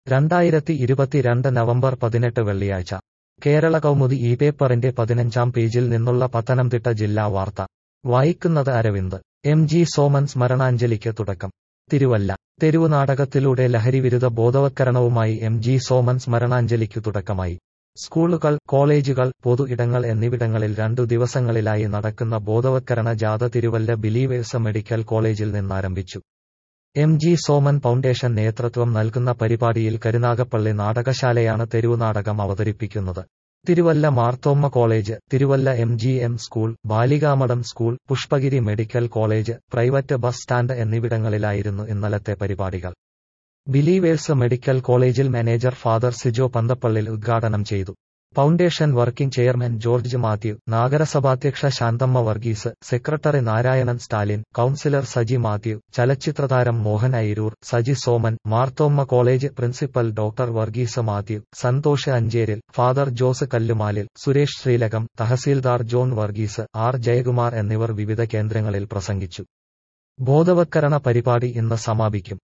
രണ്ടായിരത്തി ഇരുപത്തിരണ്ട് നവംബർ പതിനെട്ട് വെള്ളിയാഴ്ച കേരള കൗമുദി ഈ പേപ്പറിന്റെ പതിനഞ്ചാം പേജിൽ നിന്നുള്ള പത്തനംതിട്ട ജില്ലാ വാർത്ത വായിക്കുന്നത് അരവിന്ദ് എം ജി സോമൻ സ്മരണാഞ്ജലിക്ക് തുടക്കം തിരുവല്ല തെരുവ് നാടകത്തിലൂടെ ലഹരിവിരുദ്ധ ബോധവത്കരണവുമായി എം ജി സോമൻ സ്മരണാഞ്ജലിക്കു തുടക്കമായി സ്കൂളുകൾ കോളേജുകൾ പൊതു ഇടങ്ങൾ എന്നിവിടങ്ങളിൽ രണ്ടു ദിവസങ്ങളിലായി നടക്കുന്ന ബോധവത്കരണ ജാഥ തിരുവല്ല ബിലീവേഴ്സ് മെഡിക്കൽ കോളേജിൽ നിന്നാരംഭിച്ചു എം ജി സോമൻ ഫൗണ്ടേഷൻ നേതൃത്വം നൽകുന്ന പരിപാടിയിൽ കരുനാഗപ്പള്ളി നാടകശാലയാണ് തെരുവു നാടകം അവതരിപ്പിക്കുന്നത് Thiruvalla Marthoma college Thiruvalla M G M school Balikamadom school Pushpagiri medical college private bus stand എന്നിവിടങ്ങളിലായിരുന്നു ഇന്നലത്തെ പരിപാടികൾ ബിലീവേഴ്സ് മെഡിക്കൽ കോളേജിൽ മാനേജർ ഫാദർ സിജോ പന്തപ്പള്ളിൽ ഉദ്ഘാടനം ചെയ്തു foundation working chairman George Mathew നഗരസഭാധ്യക്ഷ ശാന്തമ്മ വർഗീസ് സെക്രട്ടറി നാരായണൻ സ്റ്റാലിൻ കൌൺസിലർ സജി മാത്യു ചലച്ചിത്രതാരം Mohan Ayroor Saji Soman Marthoma college principal doctor Varghese Mathew Santhosh Ancheril father Jose Kallumalil Suresh Sreelakam tahsildar John Varghese R Jayakumar എന്നിവർ വിവിധ കേന്ദ്രങ്ങളിൽ പ്രസംഗിച്ചു ബോധവത്കരണ പരിപാടി ഇന്ന് സമാപിക്കും